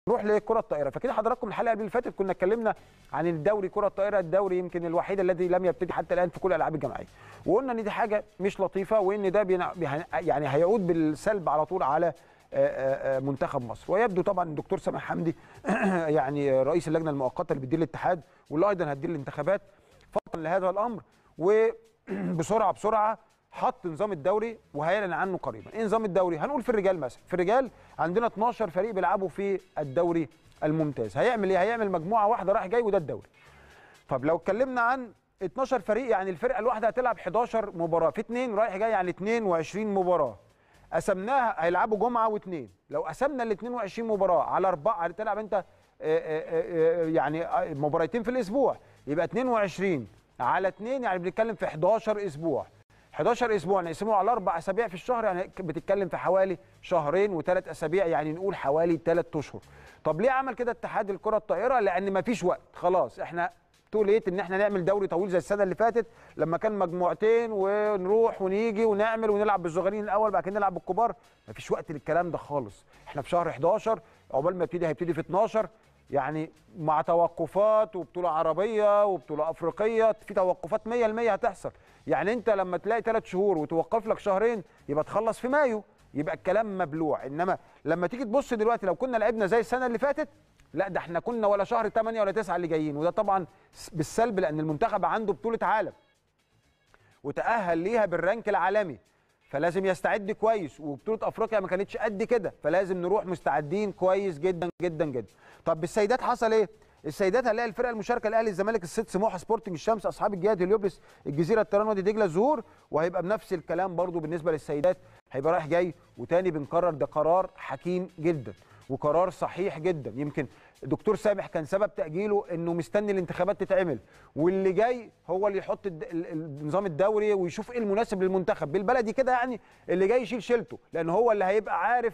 نروح لكره الطائره فكده حضراتكم الحلقه اللي فاتت كنا اتكلمنا عن الدوري كره الطائره الدوري يمكن الوحيد الذي لم يبتدي حتى الان في كل الالعاب الجماعيه وقلنا ان دي حاجه مش لطيفه وان ده بينا يعني هيعود بالسلب على طول على منتخب مصر ويبدو طبعا الدكتور سامح حمدي يعني رئيس اللجنه المؤقته اللي بتدير الاتحاد واللي ايضا هتدير الانتخابات فضلا لهذا الامر وبسرعه بسرعه حط نظام الدوري وهيعلن عنه قريبا ايه نظام الدوري هنقول في الرجال مثلا في الرجال عندنا 12 فريق بيلعبوا في الدوري الممتاز هيعمل ايه هيعمل مجموعه واحده رايح جاي وده الدوري طب لو اتكلمنا عن 12 فريق يعني الفرقه الواحده هتلعب 11 مباراه في اثنين رايح جاي يعني 22 مباراه قسمناها هيلعبوا جمعه واثنين لو قسمنا ال 22 مباراه على اربعه هتلعب انت يعني مباراتين في الاسبوع يبقى 22 على 2 يعني بنتكلم في 11 اسبوع 11 اسبوع نقسمه على اربع اسابيع في الشهر يعني بتتكلم في حوالي شهرين وثلاث اسابيع يعني نقول حوالي ثلاث اشهر طب ليه عمل كده اتحاد الكره الطائره لان مفيش وقت خلاص احنا توليت ان احنا نعمل دوري طويل زي السنه اللي فاتت لما كان مجموعتين ونروح ونيجي ونعمل ونلعب بالصغيرين الاول بعد كده نلعب بالكبار مفيش وقت للكلام ده خالص احنا في شهر 11 عقبال ما يبتدي هيبتدي في 12 يعني مع توقفات وبطوله عربيه وبطوله افريقيه في توقفات 100% هتحصل يعني انت لما تلاقي ثلاث شهور وتوقف لك شهرين يبقى تخلص في مايو يبقى الكلام مبلوع انما لما تيجي تبص دلوقتي لو كنا لعبنا زي السنه اللي فاتت لا ده احنا كنا ولا شهر 8 ولا 9 اللي جايين وده طبعا بالسلب لان المنتخب عنده بطوله عالم وتاهل ليها بالرانك العالمي فلازم يستعد كويس وبطوله افريقيا ما كانتش قد كده فلازم نروح مستعدين كويس جدا جدا جدا طب بالسيدات حصل ايه السيدات هنلاقي الفرقه المشاركه الاهلي الزمالك الست سموحه سبورتنج الشمس اصحاب الجهاد هليوبلس الجزيره التران وادي دجله الزهور وهيبقى بنفس الكلام برضو بالنسبه للسيدات هيبقى رايح جاي وتاني بنكرر ده قرار حكيم جدا وقرار صحيح جدا يمكن الدكتور سامح كان سبب تاجيله انه مستني الانتخابات تتعمل واللي جاي هو اللي يحط النظام الدوري ويشوف ايه المناسب للمنتخب بالبلدي كده يعني اللي جاي يشيل شيلته لان هو اللي هيبقى عارف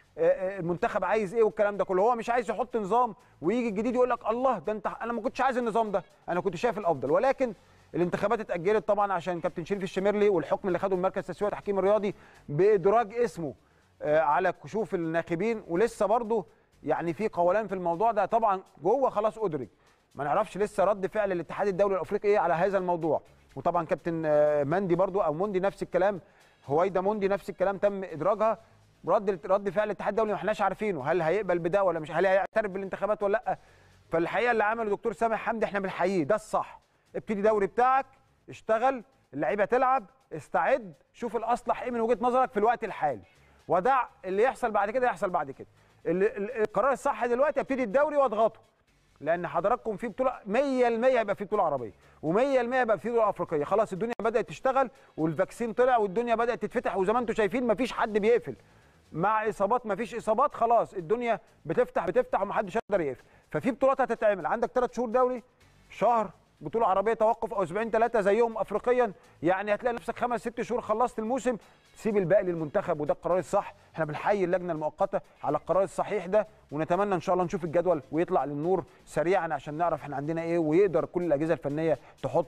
المنتخب عايز ايه والكلام ده كله هو مش عايز يحط نظام ويجي الجديد يقول لك الله ده انت انا ما كنتش عايز النظام ده انا كنت شايف الافضل ولكن الانتخابات اتاجلت طبعا عشان كابتن شريف الشميرلي والحكم اللي خده المركز التسويق التحكيم الرياضي بادراج اسمه على كشوف الناخبين ولسه برضه يعني في قولان في الموضوع ده طبعا جوه خلاص ادرج ما نعرفش لسه رد فعل الاتحاد الدولي الافريقي ايه على هذا الموضوع وطبعا كابتن مندي برضه او موندي نفس الكلام هويدا موندي نفس الكلام تم ادراجها رد رد فعل الاتحاد الدولي ما احناش عارفينه هل هيقبل بده ولا مش هل هيعترف بالانتخابات ولا لا فالحقيقه اللي عمله دكتور سامح حمدي احنا بنحييه ده الصح ابتدي دوري بتاعك اشتغل اللعيبه تلعب استعد شوف الاصلح ايه من وجهه نظرك في الوقت الحالي ودع اللي يحصل بعد كده يحصل بعد كده القرار الصح دلوقتي ابتدي الدوري واضغطه لان حضراتكم في بطوله 100% هيبقى في بطوله عربيه و100% هيبقى في بطوله افريقيه خلاص الدنيا بدات تشتغل والفاكسين طلع والدنيا بدات تتفتح وزي ما انتم شايفين مفيش حد بيقفل مع اصابات مفيش اصابات خلاص الدنيا بتفتح بتفتح ومحدش يقدر يقفل ففي بطولات هتتعمل عندك ثلاث شهور دوري شهر بطوله عربيه توقف او اسبوعين ثلاثه زيهم افريقيا يعني هتلاقي نفسك خمس ست شهور خلصت الموسم سيب الباقي للمنتخب وده القرار الصح احنا بنحيي اللجنه المؤقته على القرار الصحيح ده ونتمنى ان شاء الله نشوف الجدول ويطلع للنور سريعا عشان نعرف احنا عندنا ايه ويقدر كل الاجهزه الفنيه تحط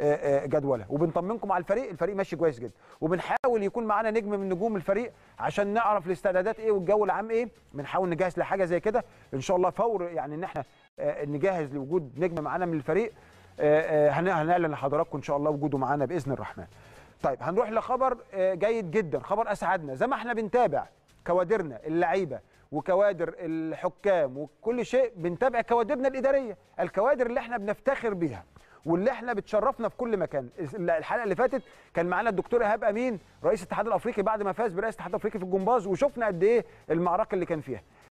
جدولها وبنطمنكم على الفريق الفريق ماشي كويس جدا وبنحاول يكون معانا نجم من نجوم الفريق عشان نعرف الاستعدادات ايه والجو العام ايه بنحاول نجهز لحاجه زي كده ان شاء الله فور يعني ان احنا نجهز لوجود نجم معانا من الفريق هنعلن لحضراتكم ان شاء الله وجوده معانا باذن الرحمن طيب هنروح لخبر جيد جدا خبر اسعدنا زي ما احنا بنتابع كوادرنا اللعيبه وكوادر الحكام وكل شيء بنتابع كوادرنا الاداريه الكوادر اللي احنا بنفتخر بيها واللي احنا بتشرفنا في كل مكان الحلقه اللي فاتت كان معانا الدكتور ايهاب امين رئيس الاتحاد الافريقي بعد ما فاز برئاسه الاتحاد الافريقي في الجمباز وشفنا قد ايه المعركه اللي كان فيها